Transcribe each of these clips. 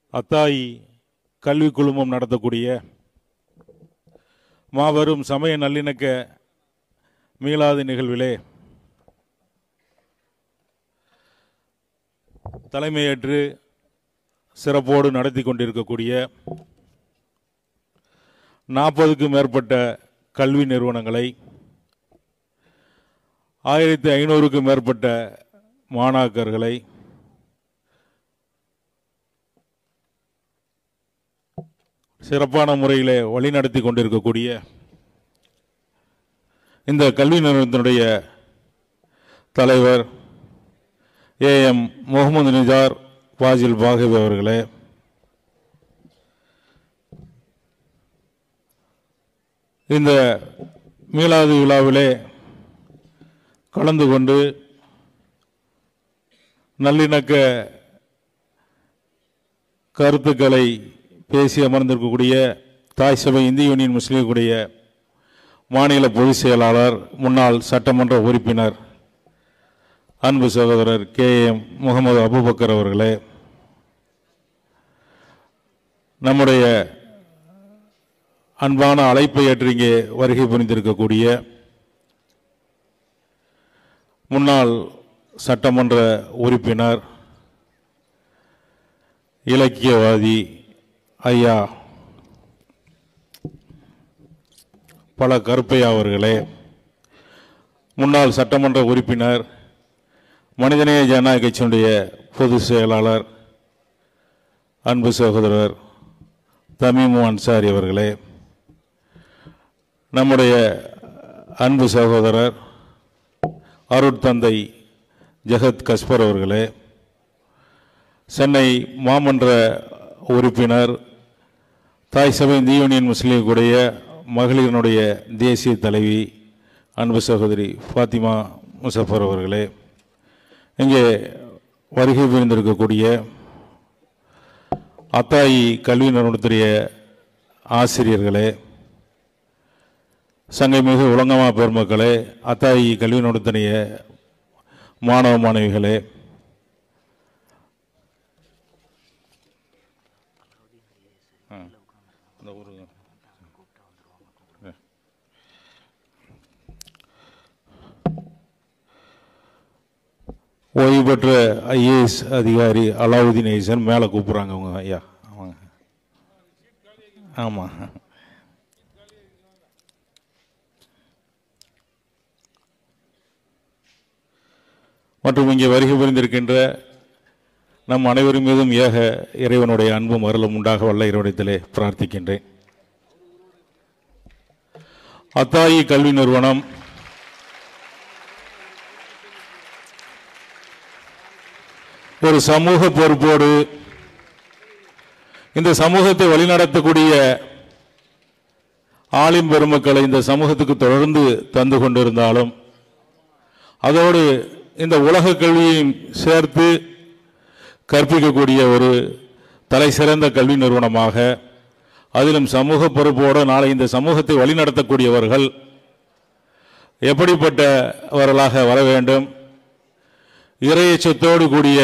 அத்தாயி கல்வி குழுமம் நடத்தக்கூடிய மாபெரும் சமய நல்லிணக்க மீளாது நிகழ்விலே தலைமையேற்று சிறப்போடு நடத்தி கொண்டிருக்கக்கூடிய நாற்பதுக்கும் மேற்பட்ட கல்வி நிறுவனங்களை ஆயிரத்தி ஐநூறுக்கும் மேற்பட்ட மாணாக்கர்களை சிறப்பான முறையில் வழிநடத்தி கொண்டிருக்கக்கூடிய இந்த கல்வி நிறுவனத்தினுடைய தலைவர் ஏ எம் முகமது நிஜார் வாஜில் பாகிப் அவர்களே இந்த மீளாது விழாவிலே கலந்து கொண்டு நல்லிணக்க கருத்துக்களை பேசி அமர்ந்திருக்கக்கூடிய தாய் சபை இந்திய யூனியன் முஸ்லீம்களுடைய மாநில பொதுச் செயலாளர் முன்னாள் சட்டமன்ற உறுப்பினர் அன்பு சகோதரர் கே எம் முகமது அபுபக்கர் அவர்களே நம்முடைய அன்பான அழைப்பை ஏற்று இங்கே வருகை புரிந்திருக்கக்கூடிய முன்னாள் சட்டமன்ற உறுப்பினர் இலக்கியவாதி ஐயா பல கருப்பையா அவர்களே முன்னாள் சட்டமன்ற உறுப்பினர் மனிதநேய ஜனநாயக கட்சியினுடைய பொதுச் செயலாளர் அன்பு சகோதரர் தமீமு அன்சாரி அவர்களே நம்முடைய அன்பு சகோதரர் அருட்தந்தை ஜெகத் கஸ்பர் அவர்களே சென்னை மாமன்ற உறுப்பினர் தாய் சபை இந்திய யூனியன் முஸ்லீம்களுடைய மகளிரினுடைய தேசிய தலைவி அன்பு சகோதரி ஃபாத்திமா முசஃபர் அவர்களே இங்கே வருகை புரிந்திருக்கக்கூடிய அத்தாயி கல்வி நிறுவனத்துடைய ஆசிரியர்களே சங்கைமிகு உலங்கமா பெருமக்களே அத்தாயி கல்வி நிறுவனத்துடைய மாணவ மாணவிகளே இந்த ஒரு ஓய்வு பெற்ற ஐஏஎஸ் அதிகாரி அலாவுதீன் ஐசன் மேலே கூப்பிட்றாங்க அவங்க ஐயா ஆமாங்க ஆமாம் மற்றும் இங்கே வருகை புரிந்திருக்கின்ற நம் அனைவரும் மீதும் ஏக இறைவனுடைய அன்பும் அருளும் உண்டாக வல்ல இறைவனத்திலே பிரார்த்திக்கின்றேன் அத்தாயி கல்வி நிறுவனம் ஒரு சமூக பொறுப்போடு இந்த சமூகத்தை வழிநடத்தக்கூடிய ஆளின் பெருமக்களை இந்த சமூகத்துக்கு தொடர்ந்து தந்து கொண்டிருந்தாலும் அதோடு இந்த உலக கல்வியையும் சேர்த்து கற்பிக்கக்கூடிய ஒரு தலை சிறந்த கல்வி நிறுவனமாக அதிலும் சமூக பொறுப்போடு நாளை இந்த சமூகத்தை வழிநடத்தக்கூடியவர்கள் எப்படிப்பட்டவர்களாக வர வேண்டும் இறையச்சத்தோடு கூடிய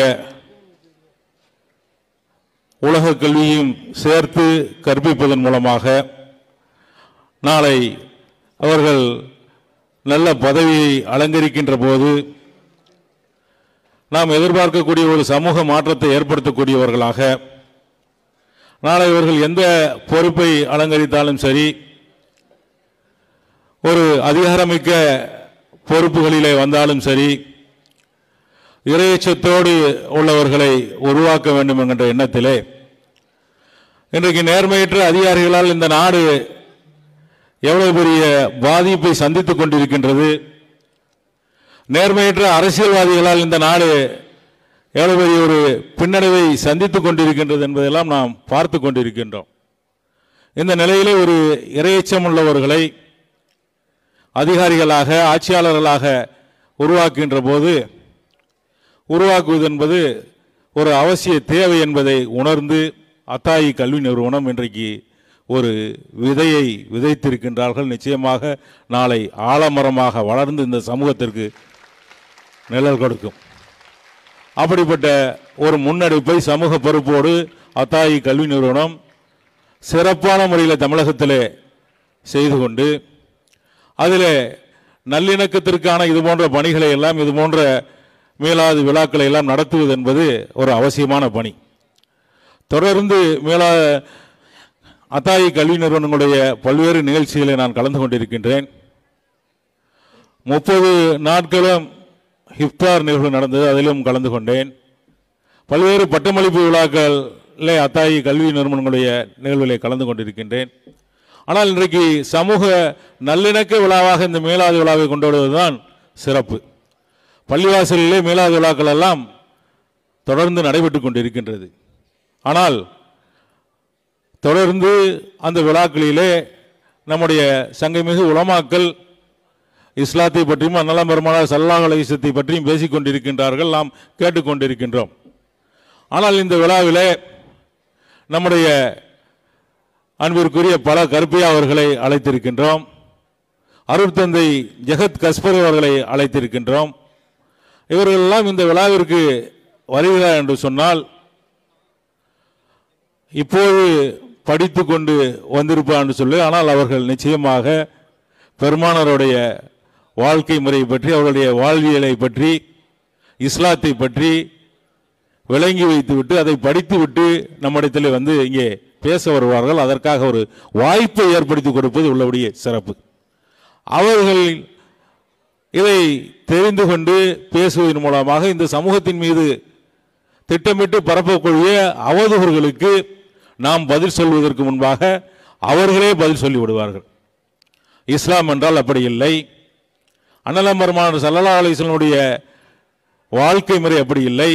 உலக கல்வியும் சேர்த்து கற்பிப்பதன் மூலமாக நாளை அவர்கள் நல்ல பதவியை அலங்கரிக்கின்ற போது நாம் எதிர்பார்க்கக்கூடிய ஒரு சமூக மாற்றத்தை ஏற்படுத்தக்கூடியவர்களாக நாளை இவர்கள் எந்த பொறுப்பை அலங்கரித்தாலும் சரி ஒரு அதிகாரமிக்க பொறுப்புகளிலே வந்தாலும் சரி இறையச்சத்தோடு உள்ளவர்களை உருவாக்க வேண்டும் என்கின்ற எண்ணத்திலே இன்றைக்கு நேர்மையற்ற அதிகாரிகளால் இந்த நாடு எவ்வளவு பெரிய பாதிப்பை சந்தித்துக் கொண்டிருக்கின்றது நேர்மையற்ற அரசியல்வாதிகளால் இந்த நாடு எவ்வளவு பெரிய ஒரு பின்னடைவை சந்தித்துக் கொண்டிருக்கின்றது என்பதெல்லாம் நாம் பார்த்து கொண்டிருக்கின்றோம் இந்த நிலையிலே ஒரு இரையச்சம் உள்ளவர்களை அதிகாரிகளாக ஆட்சியாளர்களாக உருவாக்குகின்ற போது உருவாக்குவது என்பது ஒரு அவசிய தேவை என்பதை உணர்ந்து அத்தாயி கல்வி நிறுவனம் இன்றைக்கு ஒரு விதையை விதைத்திருக்கின்றார்கள் நிச்சயமாக நாளை ஆலமரமாக வளர்ந்து இந்த சமூகத்திற்கு நிழல் கொடுக்கும் அப்படிப்பட்ட ஒரு முன்னெடுப்பை சமூக பொறுப்போடு அத்தாயி கல்வி நிறுவனம் சிறப்பான முறையில் தமிழகத்திலே செய்து கொண்டு அதில் நல்லிணக்கத்திற்கான இது போன்ற பணிகளை எல்லாம் இது போன்ற மீளாது விழாக்களை எல்லாம் நடத்துவது என்பது ஒரு அவசியமான பணி தொடர்ந்து மீளா அத்தாயி கல்வி நிறுவனங்களுடைய பல்வேறு நிகழ்ச்சிகளை நான் கலந்து கொண்டிருக்கின்றேன் முப்பது நாட்களும் இஃப்தார் நிகழ்வு நடந்தது அதிலும் கலந்து கொண்டேன் பல்வேறு பட்டமளிப்பு விழாக்களில் அத்தாயி கல்வி நிறுவனங்களுடைய நிகழ்வுகளை கலந்து கொண்டிருக்கின்றேன் ஆனால் இன்றைக்கு சமூக நல்லிணக்க விழாவாக இந்த மீளாது விழாவை கொண்டாடுவதுதான் சிறப்பு பள்ளிவாசலிலே மீளாது விழாக்கள் எல்லாம் தொடர்ந்து நடைபெற்று கொண்டிருக்கின்றது ஆனால் தொடர்ந்து அந்த விழாக்களிலே நம்முடைய சங்கைமிகு உலமாக்கள் இஸ்லாத்தை பற்றியும் அன்னலம் பெருமானார் சல்லாஹ் அலைசத்தை பற்றியும் பேசிக் கொண்டிருக்கின்றார்கள் நாம் கேட்டுக்கொண்டிருக்கின்றோம் ஆனால் இந்த விழாவிலே நம்முடைய அன்பிற்குரிய பல கருப்பையா அவர்களை அழைத்திருக்கின்றோம் அருட்தந்தை ஜெகத் கஸ்பர் அவர்களை அழைத்திருக்கின்றோம் இவர்கள் எல்லாம் இந்த விழாவிற்கு வருகிறார் என்று சொன்னால் இப்போது படித்து கொண்டு வந்திருப்பார் சொல்லி ஆனால் அவர்கள் நிச்சயமாக பெருமானருடைய வாழ்க்கை முறை பற்றி அவருடைய வாழ்வியலை பற்றி இஸ்லாத்தை பற்றி விளங்கி வைத்துவிட்டு அதை படித்துவிட்டு நம்மிடத்தில் வந்து இங்கே பேச வருவார்கள் அதற்காக ஒரு வாய்ப்பை ஏற்படுத்தி கொடுப்பது உள்ளபடியே சிறப்பு அவர்கள் இதை தெரிந்து கொண்டு பேசுவதன் மூலமாக இந்த சமூகத்தின் மீது திட்டமிட்டு பரப்பக்கூடிய அவதூறுகளுக்கு நாம் பதில் சொல்வதற்கு முன்பாக அவர்களே பதில் சொல்லி விடுவார்கள் இஸ்லாம் என்றால் அப்படி இல்லை அண்ணலம் பெருமான் சல்லல்லா அலிஸ்லனுடைய வாழ்க்கை முறை அப்படி இல்லை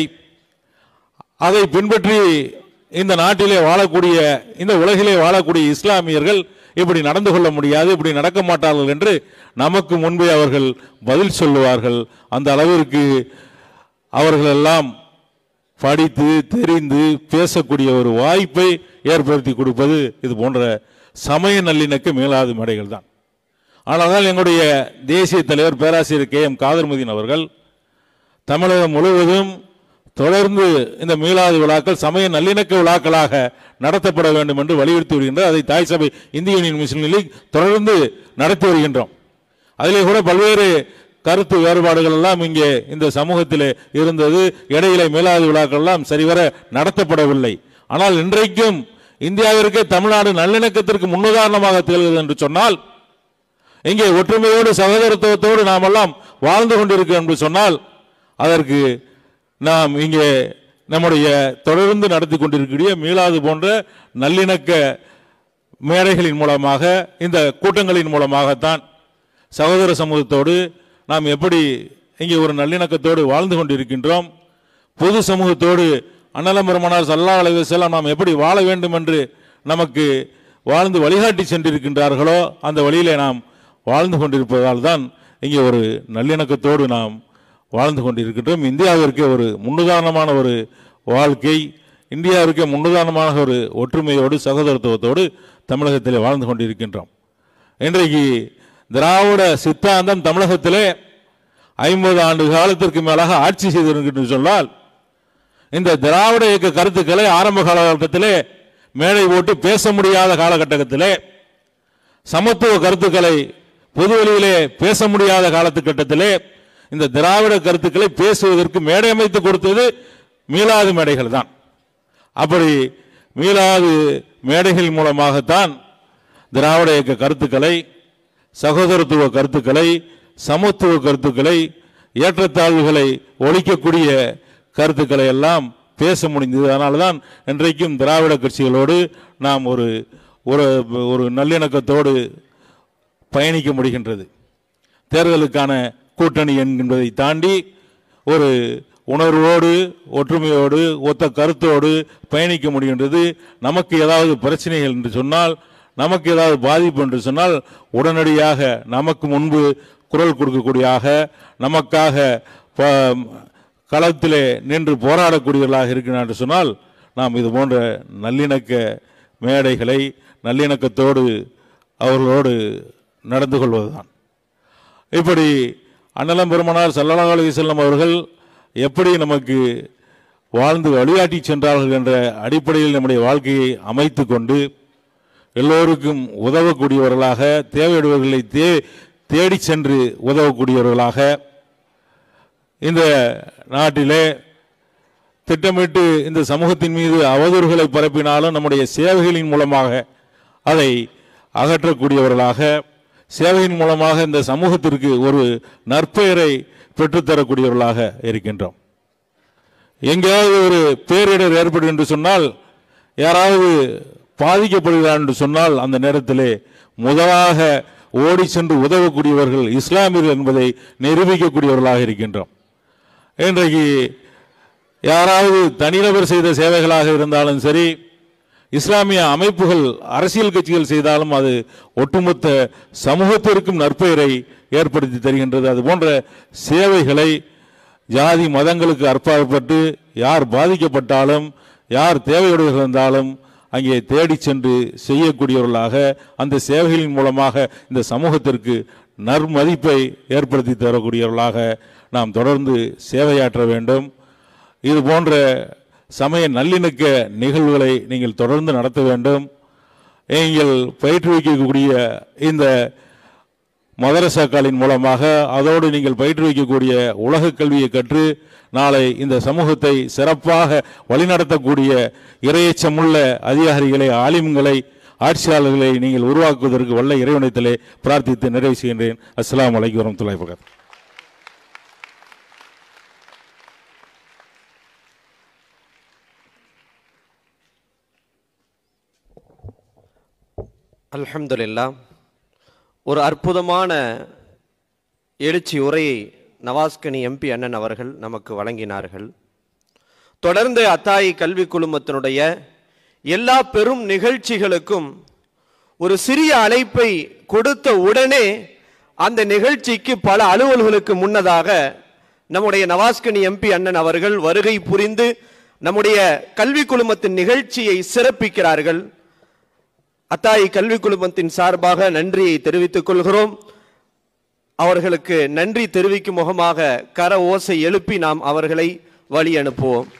அதை பின்பற்றி இந்த நாட்டிலே வாழக்கூடிய இந்த உலகிலே வாழக்கூடிய இஸ்லாமியர்கள் இப்படி நடந்து கொள்ள முடியாது இப்படி நடக்க மாட்டார்கள் என்று நமக்கு முன்பே அவர்கள் பதில் சொல்லுவார்கள் அந்த அளவிற்கு அவர்கள் எல்லாம் படித்து தெரிந்து பேசக்கூடிய ஒரு வாய்ப்பை ஏற்படுத்தி கொடுப்பது இது போன்ற சமய நல்லிணக்க மேலாது மேடைகள் தான் ஆனால் தான் எங்களுடைய தேசிய தலைவர் பேராசிரியர் கே எம் காதர்மதீன் அவர்கள் தமிழகம் முழுவதும் தொடர்ந்து இந்த மீளாது விழாக்கள் சமய நல்லிணக்க விழாக்களாக நடத்தப்பட வேண்டும் என்று வலியுறுத்தி வருகின்றார் அதை தாய் சபை இந்திய யூனியன் முஸ்லீம் லீக் தொடர்ந்து நடத்தி வருகின்றோம் அதிலே கூட பல்வேறு கருத்து வேறுபாடுகள் எல்லாம் இங்கே இந்த சமூகத்தில் இருந்தது இடையிலே மீளாது விழாக்கள் எல்லாம் சரிவர நடத்தப்படவில்லை ஆனால் இன்றைக்கும் இந்தியாவிற்கே தமிழ்நாடு நல்லிணக்கத்திற்கு முன்னுதாரணமாக திகழ்கிறது என்று சொன்னால் இங்கே ஒற்றுமையோடு சகோதரத்துவத்தோடு நாம் எல்லாம் வாழ்ந்து கொண்டிருக்கிறோம் என்று சொன்னால் அதற்கு நாம் இங்கே நம்முடைய தொடர்ந்து நடத்தி கொண்டிருக்கிற மீளாது போன்ற நல்லிணக்க மேடைகளின் மூலமாக இந்த கூட்டங்களின் மூலமாகத்தான் சகோதர சமூகத்தோடு நாம் எப்படி இங்கே ஒரு நல்லிணக்கத்தோடு வாழ்ந்து கொண்டிருக்கின்றோம் பொது சமூகத்தோடு அண்ணலம் பெருமானார் சல்லா அலைவசெல்லாம் நாம் எப்படி வாழ வேண்டும் என்று நமக்கு வாழ்ந்து வழிகாட்டி சென்றிருக்கின்றார்களோ அந்த வழியிலே நாம் வாழ்ந்து கொண்டிருப்பதால் தான் இங்கே ஒரு நல்லிணக்கத்தோடு நாம் வாழ்ந்து கொண்டிருக்கின்றோம் இந்தியாவிற்கே ஒரு முன்னுதாரணமான ஒரு வாழ்க்கை இந்தியாவிற்கே முன்னுதாரணமான ஒரு ஒற்றுமையோடு சகோதரத்துவத்தோடு தமிழகத்திலே வாழ்ந்து கொண்டிருக்கின்றோம் இன்றைக்கு திராவிட சித்தாந்தம் தமிழகத்திலே ஐம்பது ஆண்டு காலத்திற்கு மேலாக ஆட்சி செய்திருக்கின்ற சொன்னால் இந்த திராவிட இயக்க கருத்துக்களை ஆரம்ப காலகட்டத்திலே மேடை போட்டு பேச முடியாத காலகட்டத்திலே சமத்துவ கருத்துக்களை பொது வெளியிலே பேச முடியாத காலத்துக்கட்டத்திலே இந்த திராவிட கருத்துக்களை பேசுவதற்கு மேடை அமைத்து கொடுத்தது மீளாது மேடைகள் தான் அப்படி மீளாது மேடைகள் மூலமாகத்தான் திராவிட இயக்க கருத்துக்களை சகோதரத்துவ கருத்துக்களை சமத்துவ கருத்துக்களை ஏற்றத்தாழ்வுகளை ஒழிக்கக்கூடிய கருத்துக்களை எல்லாம் பேச முடிந்தது அதனால தான் இன்றைக்கும் திராவிட கட்சிகளோடு நாம் ஒரு ஒரு ஒரு நல்லிணக்கத்தோடு பயணிக்க முடிகின்றது தேர்தலுக்கான கூட்டணி என்கின்றதை தாண்டி ஒரு உணர்வோடு ஒற்றுமையோடு ஒத்த கருத்தோடு பயணிக்க முடிகின்றது நமக்கு ஏதாவது பிரச்சனைகள் என்று சொன்னால் நமக்கு ஏதாவது பாதிப்பு என்று சொன்னால் உடனடியாக நமக்கு முன்பு குரல் கொடுக்கக்கூடியாக நமக்காக ப- களத்திலே நின்று போராடக்கூடியவர்களாக இருக்கிறார் என்று சொன்னால் நாம் இது போன்ற நல்லிணக்க மேடைகளை நல்லிணக்கத்தோடு அவர்களோடு நடந்து கொள்வதுதான் இப்படி அண்ணலம் பெருமனார் சல்லல்லாஹு அலைஹி வஸல்லம் அவர்கள் எப்படி நமக்கு வாழ்ந்து வழிகாட்டி சென்றார்கள் என்ற அடிப்படையில் நம்முடைய வாழ்க்கையை அமைத்து கொண்டு எல்லோருக்கும் உதவக்கூடியவர்களாக தேவையுடையவர்களை தே தேடி சென்று உதவக்கூடியவர்களாக இந்த நாட்டிலே திட்டமிட்டு இந்த சமூகத்தின் மீது அவதூறுகளை பரப்பினாலும் நம்முடைய சேவைகளின் மூலமாக அதை அகற்றக்கூடியவர்களாக சேவையின் மூலமாக இந்த சமூகத்திற்கு ஒரு நற்பெயரை பெற்றுத்தரக்கூடியவர்களாக இருக்கின்றோம் எங்கேயாவது ஒரு பேரிடர் ஏற்படும் என்று சொன்னால் யாராவது பாதிக்கப்படுகிறார் என்று சொன்னால் அந்த நேரத்திலே முதலாக ஓடி சென்று உதவக்கூடியவர்கள் இஸ்லாமியர்கள் என்பதை நிரூபிக்கக்கூடியவர்களாக இருக்கின்றோம் இன்றைக்கு யாராவது தனிநபர் செய்த சேவைகளாக இருந்தாலும் சரி இஸ்லாமிய அமைப்புகள் அரசியல் கட்சிகள் செய்தாலும் அது ஒட்டுமொத்த சமூகத்திற்கும் நற்பெயரை ஏற்படுத்தி தருகின்றது அது போன்ற சேவைகளை ஜாதி மதங்களுக்கு அற்பாற்பட்டு யார் பாதிக்கப்பட்டாலும் யார் தேவையுடையவர்கள் இருந்தாலும் அங்கே தேடி சென்று செய்யக்கூடியவர்களாக அந்த சேவைகளின் மூலமாக இந்த சமூகத்திற்கு நற்மதிப்பை ஏற்படுத்தி தரக்கூடியவர்களாக நாம் தொடர்ந்து சேவையாற்ற வேண்டும் இது போன்ற சமய நல்லிணக்க நிகழ்வுகளை நீங்கள் தொடர்ந்து நடத்த வேண்டும் நீங்கள் பயிற்றுவிக்கக்கூடிய இந்த மதரசாக்களின் மூலமாக அதோடு நீங்கள் பயிற்றுவிக்கக்கூடிய உலக கல்வியை கற்று நாளை இந்த சமூகத்தை சிறப்பாக வழிநடத்தக்கூடிய இரையச்சமுள்ள அதிகாரிகளை ஆலிம்களை ஆட்சியாளர்களை நீங்கள் உருவாக்குவதற்கு வல்ல இறைவனத்திலே பிரார்த்தித்து நிறைவு செய்கின்றேன் அஸ்ஸலாமு அலைக்கும் வரமத்துல்லாஹி வபரகாத்துஹு அல்ஹம்துலில்லா ஒரு அற்புதமான எழுச்சி உரையை நவாஸ்கனி எம்பி அண்ணன் அவர்கள் நமக்கு வழங்கினார்கள் தொடர்ந்து அத்தாயி கல்வி குழுமத்தினுடைய எல்லா பெரும் நிகழ்ச்சிகளுக்கும் ஒரு சிறிய அழைப்பை கொடுத்த உடனே அந்த நிகழ்ச்சிக்கு பல அலுவல்களுக்கு முன்னதாக நம்முடைய நவாஸ்கனி எம்பி அண்ணன் அவர்கள் வருகை புரிந்து நம்முடைய கல்வி குழுமத்தின் நிகழ்ச்சியை சிறப்பிக்கிறார்கள் அத்தாயி கல்வி குழுமத்தின் சார்பாக நன்றியை தெரிவித்துக் கொள்கிறோம் அவர்களுக்கு நன்றி தெரிவிக்கும் முகமாக கர ஓசை எழுப்பி நாம் அவர்களை வழி அனுப்புவோம்